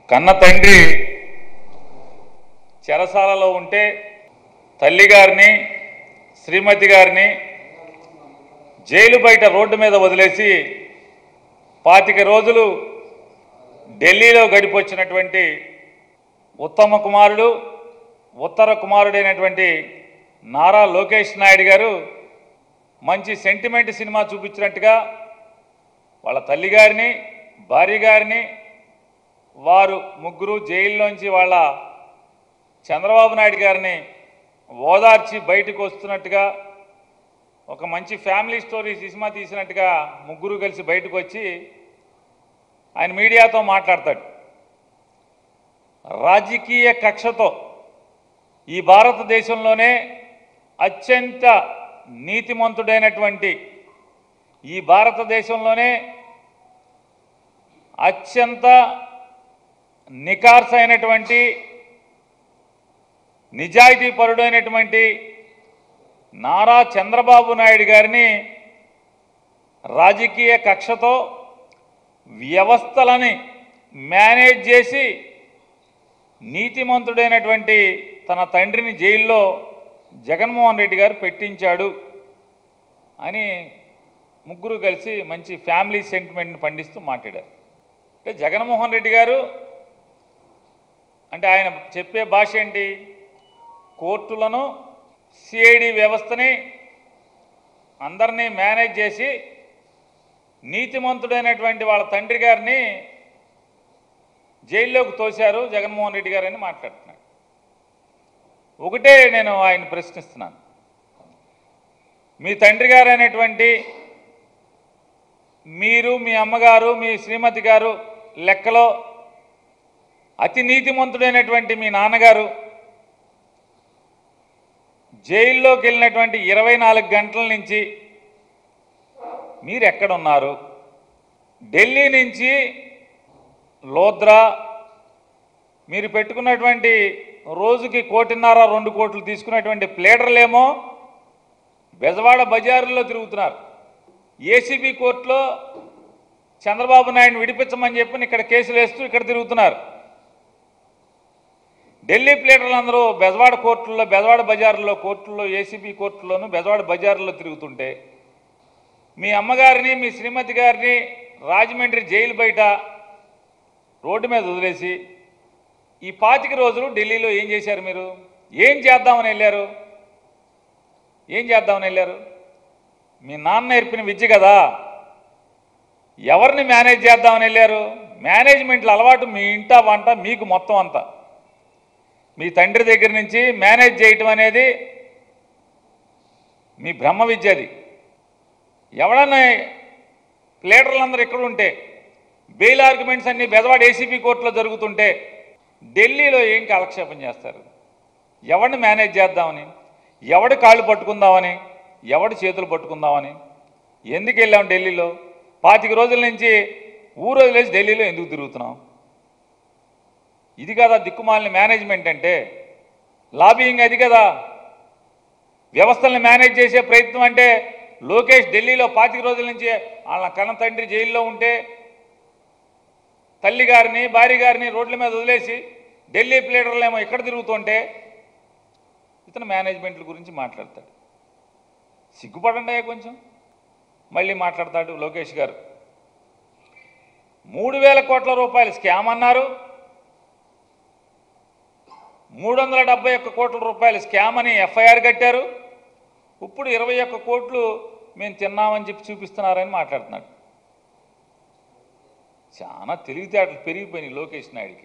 కన్న తండ్రి చెరసాలలో ఉంటే తల్లి గారిని శ్రీమతి గారిని జైలు బయట రోడ్డు మీద వదిలేసి పాతిక రోజులు ఢిల్లీలో గడిపొచ్చినటువంటి ఉత్తమ కుమారుడు ఉత్తర కుమారుడైనటువంటి నారా లోకేష్ నాయుడు గారు మంచి సెంటిమెంట్ సినిమా చూపించినట్టుగా వాళ్ళ తల్లి గారిని భార్య గారిని వారు ముగ్గురు జైల్లోంచి వాళ్ళ చంద్రబాబు నాయుడు గారిని ఓదార్చి బయటకు వస్తున్నట్టుగా ఒక మంచి ఫ్యామిలీ స్టోరీ సినిమా తీసినట్టుగా ముగ్గురు కలిసి బయటకు వచ్చి ఆయన మీడియాతో మాట్లాడతాడు రాజకీయ కక్షతో ఈ భారతదేశంలోనే అత్యంత నీతిమంతుడైనటువంటి ఈ భారతదేశంలోనే అత్యంత నికార్స్ అయినటువంటి నిజాయితీ పరుడైనటువంటి నారా చంద్రబాబు నాయుడు గారిని రాజకీయ కక్షతో వ్యవస్థలని మేనేజ్ చేసి నీతిమంతుడైనటువంటి తన తండ్రిని జైల్లో జగన్మోహన్ రెడ్డి గారు పెట్టించాడు అని ముగ్గురు కలిసి మంచి ఫ్యామిలీ సెంటిమెంట్ని పండిస్తూ మాట్లాడారు అంటే జగన్మోహన్ రెడ్డి గారు అంటే ఆయన చెప్పే భాష ఏంటి కోర్టులను సిఐడి వ్యవస్థని అందరినీ మేనేజ్ చేసి నీతిమంతుడైనటువంటి వాళ్ళ తండ్రి గారిని జైల్లోకి తోశారు జగన్మోహన్ రెడ్డి గారు అని మాట్లాడుతున్నాడు ఒకటే నేను ఆయన ప్రశ్నిస్తున్నాను మీ తండ్రి గారు అనేటువంటి మీరు మీ అమ్మగారు మీ శ్రీమతి గారు లెక్కలో అతి నీతిమంతుడైనటువంటి మీ నాన్నగారు జైల్లోకి వెళ్ళినటువంటి ఇరవై నాలుగు గంటల నుంచి మీరు ఎక్కడున్నారు ఢిల్లీ నుంచి లోద్రా మీరు పెట్టుకున్నటువంటి రోజుకి కోటిన్నర రెండు కోట్లు తీసుకున్నటువంటి ప్లేడర్లేమో బెజవాడ బజారులో తిరుగుతున్నారు ఏసీబీ కోర్టులో చంద్రబాబు నాయుడు విడిపించమని చెప్పి ఇక్కడ కేసులు వేస్తూ ఇక్కడ తిరుగుతున్నారు ఢిల్లీ ప్లేటర్లు అందరూ బెజవాడ కోర్టుల్లో బెజవాడ బజార్లో కోర్టుల్లో ఏసీబీ కోర్టులోను బెజవాడ బజార్లో తిరుగుతుంటే మీ అమ్మగారిని మీ శ్రీమతి గారిని రాజమండ్రి జైలు బయట రోడ్డు మీద వదిలేసి ఈ పాతిక రోజులు ఢిల్లీలో ఏం చేశారు మీరు ఏం చేద్దామని వెళ్ళారు ఏం చేద్దామని వెళ్ళారు మీ నాన్న నేర్పిన విద్య కదా ఎవరిని మేనేజ్ చేద్దామని వెళ్ళారు మేనేజ్మెంట్లో అలవాటు మీ ఇంట వంట మీకు మొత్తం అంతా మీ తండ్రి దగ్గర నుంచి మేనేజ్ చేయటం అనేది మీ బ్రహ్మ విద్య అది ఎవడన్నా ప్లేటర్లందరూ ఇక్కడ ఉంటే బెయిల్ ఆర్గ్యుమెంట్స్ అన్ని బెదవాడ ఏసీబీ కోర్టులో జరుగుతుంటే ఢిల్లీలో ఏం కాలక్షేపం చేస్తారు ఎవడిని మేనేజ్ చేద్దామని ఎవడి కాళ్ళు పట్టుకుందామని ఎవడి చేతులు పట్టుకుందామని ఎందుకు వెళ్ళాం ఢిల్లీలో పాతిక రోజుల నుంచి ఊరు వదిలేసి ఢిల్లీలో ఎందుకు తిరుగుతున్నాం ఇది కదా దిక్కుమాలిన మేనేజ్మెంట్ అంటే లాబియింగ్ అది కదా వ్యవస్థల్ని మేనేజ్ చేసే ప్రయత్నం అంటే లోకేష్ ఢిల్లీలో పాతిక రోజుల నుంచి వాళ్ళ కన్న తండ్రి జైల్లో ఉంటే తల్లి గారిని భార్య గారిని రోడ్ల మీద వదిలేసి ఢిల్లీ ప్లేడర్లు ఏమో ఇక్కడ తిరుగుతుంటే ఇతను మేనేజ్మెంట్ల గురించి మాట్లాడతాడు సిగ్గుపడండి కొంచెం మళ్ళీ మాట్లాడతాడు లోకేష్ గారు మూడు వేల కోట్ల రూపాయలు స్కామ్ అన్నారు మూడు వందల డెబ్బై ఒక్క కోట్ల రూపాయలు స్కామ్ అని ఎఫ్ఐఆర్ కట్టారు ఇప్పుడు ఇరవై ఒక్క కోట్లు మేము తిన్నామని చెప్పి చూపిస్తున్నారని మాట్లాడుతున్నాడు చాలా తెలివితేటలు పెరిగిపోయినాయి లోకేష్ నాయుడికి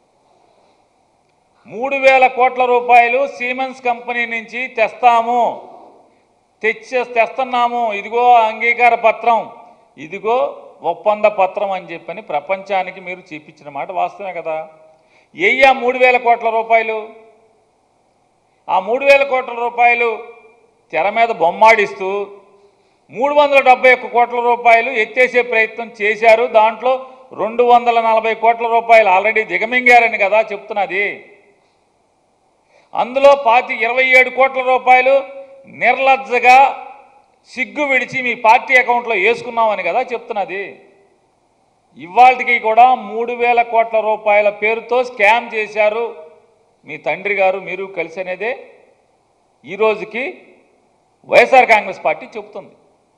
మూడు వేల కోట్ల రూపాయలు సీమెన్స్ కంపెనీ నుంచి తెస్తాము తెచ్చే తెస్తున్నాము ఇదిగో అంగీకార పత్రం ఇదిగో ఒప్పంద పత్రం అని చెప్పని ప్రపంచానికి మీరు చూపించిన మాట వాస్తవమే కదా ఎయ్యా మూడు వేల కోట్ల రూపాయలు ఆ మూడు వేల కోట్ల రూపాయలు తెర మీద బొమ్మాడిస్తూ మూడు వందల డెబ్బై ఒక్క కోట్ల రూపాయలు ఎత్తేసే ప్రయత్నం చేశారు దాంట్లో రెండు వందల నలభై కోట్ల రూపాయలు ఆల్రెడీ దిగమింగారని కదా చెప్తున్నది అందులో పాతి ఇరవై ఏడు కోట్ల రూపాయలు నిర్లజ్జగా సిగ్గు విడిచి మీ పార్టీ అకౌంట్లో వేసుకున్నామని కదా చెప్తున్నది ఇవాళకి కూడా మూడు వేల కోట్ల రూపాయల పేరుతో స్కామ్ చేశారు మీ తండ్రి గారు మీరు కలిసి అనేదే ఈ రోజుకి వైఎస్ఆర్ కాంగ్రెస్ పార్టీ చెబుతుంది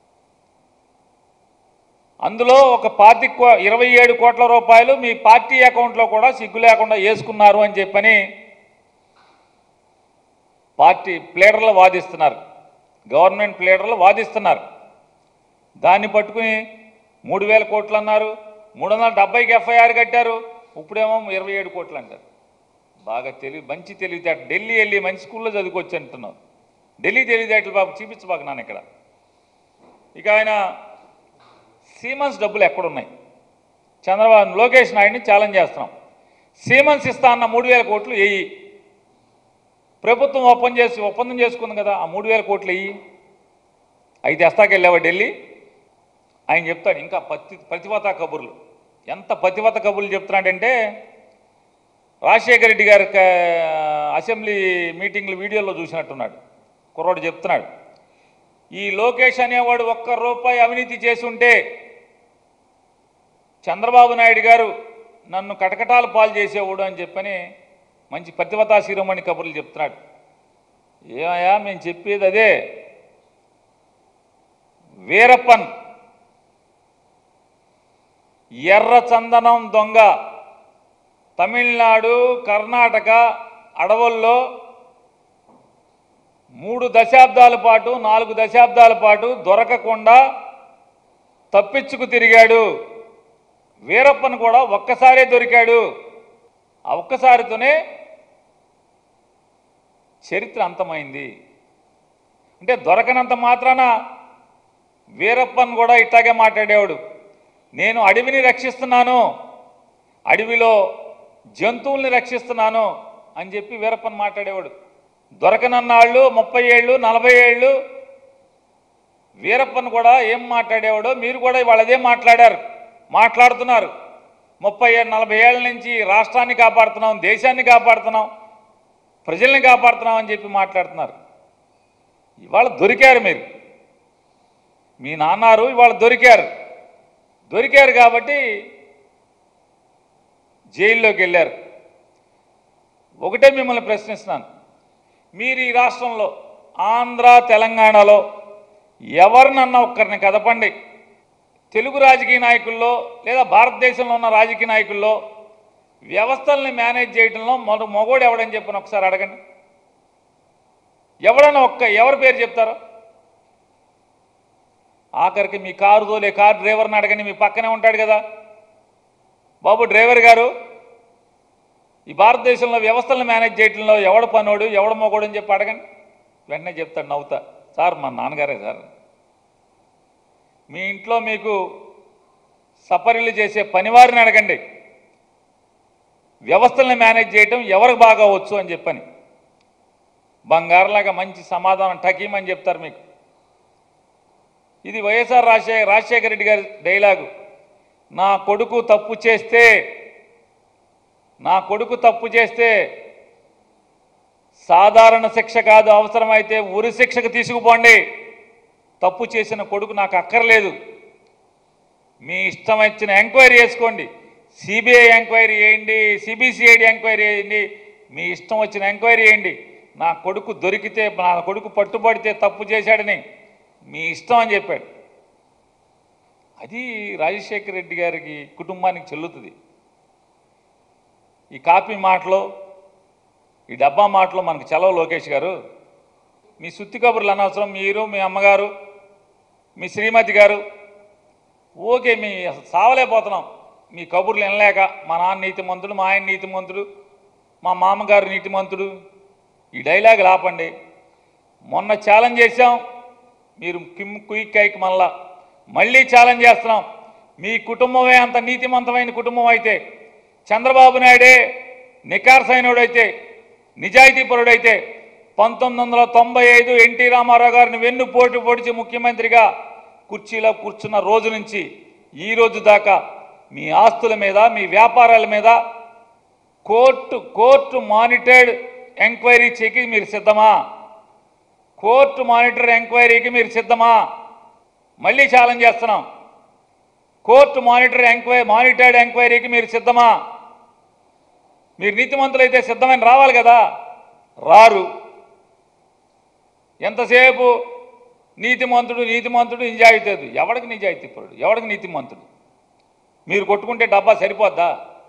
అందులో ఒక పాతి కో- ఇరవై ఏడు కోట్ల రూపాయలు మీ పార్టీ అకౌంట్లో కూడా సిగ్గు లేకుండా వేసుకున్నారు అని చెప్పని పార్టీ ప్లేడర్లు వాదిస్తున్నారు గవర్నమెంట్ ప్లేడర్లు వాదిస్తున్నారు దాన్ని పట్టుకుని మూడు వేల కోట్లు అన్నారు మూడు వందల డెబ్బైకి ఎఫ్ఐఆర్ కట్టారు ఇప్పుడేమో ఇరవై ఏడు కోట్లు అంటారు బాగా తెలివి మంచి తెలివితేట ఢిల్లీ వెళ్ళి మంచి స్కూల్లో చదువుకోవచ్చు అంటున్నావు ఢిల్లీ తెలివితేటలు బాబు చూపించబాకు నాన్న ఇక్కడ ఇక ఆయన సీమన్స్ డబ్బులు ఎక్కడున్నాయి చంద్రబాబు లోకేష్ నాయుడిని ఛాలెంజ్ చేస్తున్నాం సీమన్స్ ఇస్తా అన్న మూడు వేల కోట్లు వెయ్యి ప్రభుత్వం ఒప్పందం చేసి ఒప్పందం చేసుకుంది కదా ఆ మూడు వేల కోట్లు వెయ్యి అయితే తెస్తాకెళ్ళావా ఢిల్లీ ఆయన చెప్తాడు ఇంకా పతి ప్రతివత కబుర్లు ఎంత ప్రతివత కబుర్లు చెప్తున్నాడంటే రాజశేఖర రెడ్డి గారి క- అసెంబ్లీ మీటింగ్లు వీడియోలో చూసినట్టున్నాడు కుర్రోడు చెప్తున్నాడు ఈ లోకేష్ అనేవాడు ఒక్క రూపాయి అవినీతి చేసి ఉంటే చంద్రబాబు నాయుడు గారు నన్ను కటకటాలు పాలు చేసేవాడు అని చెప్పని మంచి ప్రతివతా శిరోమణి కబుర్లు చెప్తున్నాడు ఏమయ్యా మేము చెప్పేది అదే వీరప్పన్ ఎర్ర చందనం దొంగ తమిళనాడు కర్ణాటక అడవుల్లో మూడు దశాబ్దాల పాటు నాలుగు దశాబ్దాల పాటు దొరకకుండా తప్పించుకు తిరిగాడు వీరప్పన్ కూడా ఒక్కసారే దొరికాడు ఆ ఒక్కసారితోనే చరిత్ర అంతమైంది అంటే దొరకనంత మాత్రాన వీరప్పన్ కూడా ఇట్లాగే మాట్లాడేవాడు నేను అడవిని రక్షిస్తున్నాను అడవిలో జంతువుల్ని రక్షిస్తున్నాను అని చెప్పి వీరప్పన్ మాట్లాడేవాడు దొరకనన్నాళ్ళు ముప్పై ఏళ్ళు నలభై ఏళ్ళు వీరప్పన్ కూడా ఏం మాట్లాడేవాడో మీరు కూడా ఇవాళ అదే మాట్లాడారు మాట్లాడుతున్నారు ముప్పై ఏడు నలభై ఏళ్ళ నుంచి రాష్ట్రాన్ని కాపాడుతున్నాం దేశాన్ని కాపాడుతున్నాం ప్రజల్ని కాపాడుతున్నాం అని చెప్పి మాట్లాడుతున్నారు ఇవాళ దొరికారు మీరు మీ నాన్నారు ఇవాళ దొరికారు దొరికారు కాబట్టి జైల్లోకి వెళ్ళారు ఒకటే మిమ్మల్ని ప్రశ్నిస్తున్నాను మీరు ఈ రాష్ట్రంలో ఆంధ్ర తెలంగాణలో ఎవరినన్నా ఒక్కరిని కదపండి తెలుగు రాజకీయ నాయకుల్లో లేదా భారతదేశంలో ఉన్న రాజకీయ నాయకుల్లో వ్యవస్థల్ని మేనేజ్ చేయడంలో మొద మొగోడు ఎవడని చెప్పిన ఒకసారి అడగండి ఎవడన్నా ఒక్క ఎవరి పేరు చెప్తారో ఆఖరికి మీ కారు తోలే కారు డ్రైవర్ని అడగండి మీ పక్కనే ఉంటాడు కదా బాబు డ్రైవర్ గారు ఈ భారతదేశంలో వ్యవస్థలను మేనేజ్ చేయడంలో ఎవడ పనోడు ఎవడ మొగోడు అని చెప్పి అడగండి వెంటనే చెప్తాడు నవ్వుతా సార్ మా నాన్నగారే సార్ మీ ఇంట్లో మీకు సపరీలు చేసే పనివారిని అడగండి వ్యవస్థలను మేనేజ్ చేయటం ఎవరికి బాగా వచ్చు అని చెప్పని బంగారులాగా మంచి సమాధానం టకీమని చెప్తారు మీకు ఇది వైఎస్ఆర్ రాజశేఖర రాజశేఖర రెడ్డి గారి డైలాగు నా కొడుకు తప్పు చేస్తే నా కొడుకు తప్పు చేస్తే సాధారణ శిక్ష కాదు అవసరమైతే ఉరి శిక్షకు తీసుకుపోండి తప్పు చేసిన కొడుకు నాకు అక్కర్లేదు మీ ఇష్టం వచ్చిన ఎంక్వైరీ చేసుకోండి సిబిఐ ఎంక్వైరీ చేయండి సిబిసిఐడి ఎంక్వైరీ చేయండి మీ ఇష్టం వచ్చిన ఎంక్వైరీ చేయండి నా కొడుకు దొరికితే నా కొడుకు పట్టుబడితే తప్పు చేశాడని మీ ఇష్టం అని చెప్పాడు అది రాజశేఖర రెడ్డి గారికి కుటుంబానికి చెల్లుతుంది ఈ కాపీ మాటలు ఈ డబ్బా మాటలు మనకు చలవ లోకేష్ గారు మీ సుత్తి కబుర్లు అనవసరం మీరు మీ అమ్మగారు మీ శ్రీమతి గారు ఓకే మీ అసలు సావలేకపోతున్నాం మీ కబుర్లు వినలేక మా నాన్న నీతిమంతుడు మా ఆయన నీతిమంతుడు మా మామగారు నీతిమంతుడు ఈ డైలాగులు ఆపండి మొన్న ఛాలెంజ్ చేశాం మీరు కిమ్ క్విక్ కైక్ మళ్ళా మళ్ళీ ఛాలెంజ్ చేస్తున్నాం మీ కుటుంబమే అంత నీతిమంతమైన కుటుంబం అయితే చంద్రబాబు నాయుడే నికార్సైనోడైతే నిజాయితీపరుడైతే పంతొమ్మిది వందల తొంభై ఐదు ఎన్టీ రామారావు గారిని వెన్ను పోటు పొడిచి ముఖ్యమంత్రిగా కుర్చీలో కూర్చున్న రోజు నుంచి ఈ రోజు దాకా మీ ఆస్తుల మీద మీ వ్యాపారాల మీద కోర్టు కోర్టు మానిటర్డ్ ఎంక్వైరీ చేయకి మీరు సిద్ధమా కోర్టు మానిటర్ ఎంక్వైరీకి మీరు సిద్ధమా మళ్ళీ ఛాలెంజ్ చేస్తున్నాం కోర్టు మానిటర్ ఎంక్వైరీ మానిటర్డ్ ఎంక్వైరీకి మీరు సిద్ధమా మీరు నీతిమంతులైతే సిద్ధమైన రావాలి కదా రారు ఎంతసేపు నీతిమంతుడు నీతిమంతుడు నిజాయితీ ఎవడికి నిజాయితీ పరుడు ఎవడికి నీతిమంతుడు మీరు కొట్టుకుంటే డబ్బా సరిపోద్దా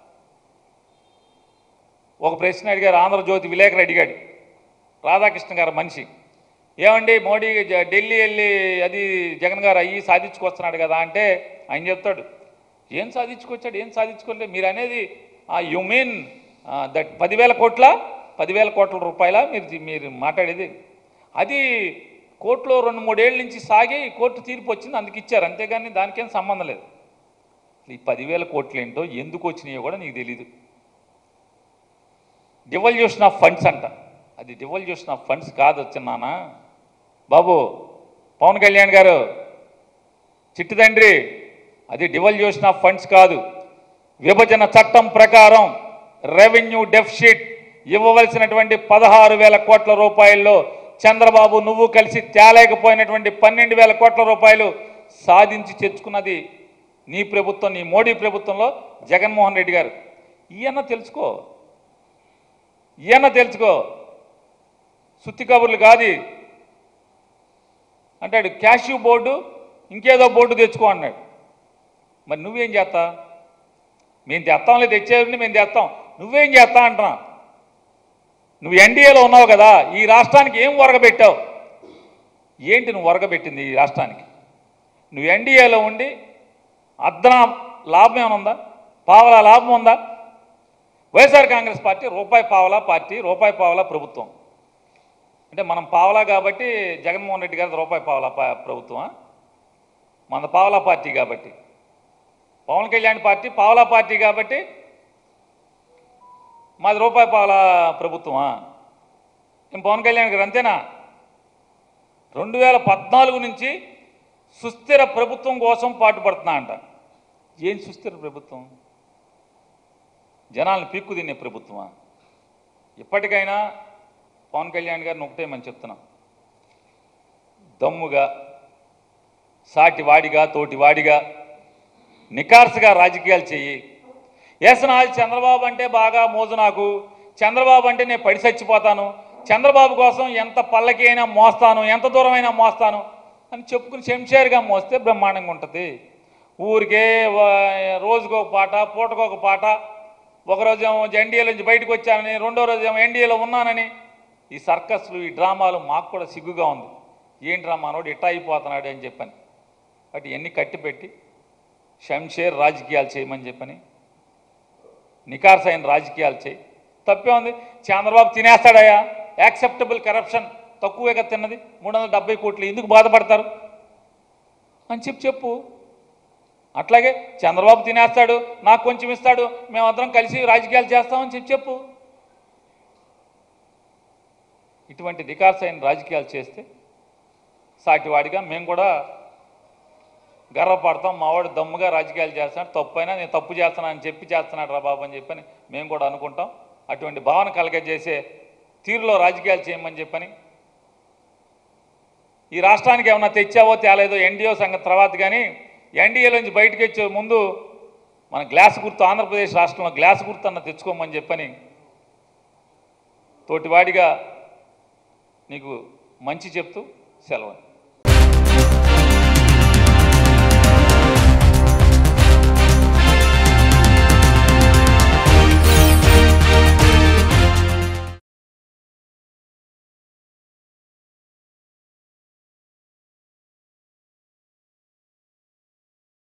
ఒక ప్రశ్న అడిగారు ఆంధ్రజ్యోతి విలేకరు అడిగాడు రాధాకృష్ణ గారు మనిషి ఏమండి మోడీ జ- ఢిల్లీ వెళ్ళి అది జగన్ గారు అయ్యి సాధించుకొస్తున్నాడు కదా అంటే ఆయన చెప్తాడు ఏం సాధించుకొచ్చాడు ఏం సాధించుకోలేదు మీరు అనేది యు మీన్ దట్ పదివేల కోట్ల పదివేల కోట్ల రూపాయల మీరు మీరు మాట్లాడేది అది కోర్టులో రెండు మూడేళ్ళ నుంచి సాగి కోర్టు తీర్పు వచ్చింది అందుకు ఇచ్చారు అంతేగాని దానికేం సంబంధం లేదు ఈ పదివేల కోట్లు ఏంటో ఎందుకు వచ్చినాయో కూడా నీకు తెలీదు డివల్యూషన్ ఆఫ్ ఫండ్స్ అంట అది డివల్యూషన్ ఆఫ్ ఫండ్స్ కాదు వచ్చినానా బాబు పవన్ కళ్యాణ్ గారు చిట్టు తండ్రి అది డివల్యూషన్ ఆఫ్ ఫండ్స్ కాదు విభజన చట్టం ప్రకారం రెవెన్యూ డెఫిసిట్ ఇవ్వవలసినటువంటి పదహారు వేల కోట్ల రూపాయల్లో చంద్రబాబు నువ్వు కలిసి తేలేకపోయినటువంటి పన్నెండు వేల కోట్ల రూపాయలు సాధించి తెచ్చుకున్నది నీ ప్రభుత్వం నీ మోడీ ప్రభుత్వంలో జగన్మోహన్ రెడ్డి గారు ఈయన తెలుసుకో ఈయన తెలుసుకో సుత్తి కబుర్లు కాదు అంటాడు క్యాష్యూ బోర్డు ఇంకేదో బోర్డు తెచ్చుకో అన్నాడు మరి నువ్వేం చేస్తా మేము తెస్తాంలే తెచ్చేయండి మేము తెస్తాం నువ్వేం చేస్తా అంటున్నా నువ్వు ఎన్డీఏలో ఉన్నావు కదా ఈ రాష్ట్రానికి ఏం వరగబెట్టావు ఏంటి నువ్వు వరగబెట్టింది ఈ రాష్ట్రానికి నువ్వు ఎన్డీఏలో ఉండి అద్దనా లాభం ఏమైనా ఉందా పావలా లాభం ఉందా వైఎస్ఆర్ కాంగ్రెస్ పార్టీ రూపాయి పావలా పార్టీ రూపాయి పావలా ప్రభుత్వం అంటే మనం పావలా కాబట్టి జగన్మోహన్ రెడ్డి గారి రూపాయి పావలా పా- ప్రభుత్వమా మన పావలా పార్టీ కాబట్టి పవన్ కళ్యాణ్ పార్టీ పావలా పార్టీ కాబట్టి మాది రూపాయి పావలా ప్రభుత్వమా ఏం పవన్ కళ్యాణ్ గారు అంతేనా రెండు వేల పద్నాలుగు నుంచి సుస్థిర ప్రభుత్వం కోసం పాటుపడుతున్నా అంట ఏం సుస్థిర ప్రభుత్వం జనాలను పీక్కు తినే ప్రభుత్వమా ఇప్పటికైనా పవన్ కళ్యాణ్ గారిని ఒకటే మనం చెప్తున్నాం దమ్ముగా సాటివాడిగా తోటివాడిగా నికార్సుగా రాజకీయాలు చెయ్యి ఎస్ నాది చంద్రబాబు అంటే బాగా మోజు నాకు చంద్రబాబు అంటే నేను పడి చచ్చిపోతాను చంద్రబాబు కోసం ఎంత పల్లకి అయినా మోస్తాను ఎంత దూరమైనా మోస్తాను అని చెప్పుకుని శంషేర్గా మోస్తే బ్రహ్మాండంగా ఉంటుంది ఊరికే వ- రోజుకో పాట పూటకొక పాట ఒకరోజు ఏమో ఎన్డీఏ నుంచి బయటకు వచ్చానని రెండో రోజు ఏమో ఎన్డీఏలో ఉన్నానని ఈ సర్కస్లు ఈ డ్రామాలు మాకు కూడా సిగ్గుగా ఉంది ఏంట్రా మనోడు ఇట్టా అయిపోతున్నాడు అని చెప్పని అటు ఎన్ని కట్టిపెట్టి షంషేర్ రాజకీయాలు చేయమని చెప్పని నికార్సైన రాజకీయాలు చేయి తప్పే ఉంది చంద్రబాబు తినేస్తాడయ్యా యాక్సెప్టబుల్ కరప్షన్ తక్కువేగా తిన్నది మూడు వందల డెబ్బై కోట్లు ఎందుకు బాధపడతారు అని చెప్పి చెప్పు అట్లాగే చంద్రబాబు తినేస్తాడు నాకు కొంచెం ఇస్తాడు మేమందరం కలిసి రాజకీయాలు చేస్తామని చెప్పి చెప్పు ఇటువంటి నికార్సైన రాజకీయాలు చేస్తే సాటివాడిగా మేము కూడా గర్వపడతాం మావాడు దమ్ముగా రాజకీయాలు చేస్తున్నాడు తప్పు అయినా నేను తప్పు చేస్తున్నాను అని చెప్పి చేస్తున్నాడు రా బాబు అని చెప్పని మేము కూడా అనుకుంటాం అటువంటి భావన కలగజేసే తీరులో రాజకీయాలు చేయమని చెప్పని ఈ రాష్ట్రానికి ఏమన్నా తెచ్చావో తేలేదో ఎన్డీఓ సంగతి తర్వాత కానీ ఎన్డీఏలో నుంచి బయటకు వచ్చే ముందు మన గ్లాస్ గుర్తు ఆంధ్రప్రదేశ్ రాష్ట్రంలో గ్లాస్ గుర్తు అన్న తెచ్చుకోమని చెప్పని తోటివాడిగా నీకు మంచి చెప్తూ సెలవు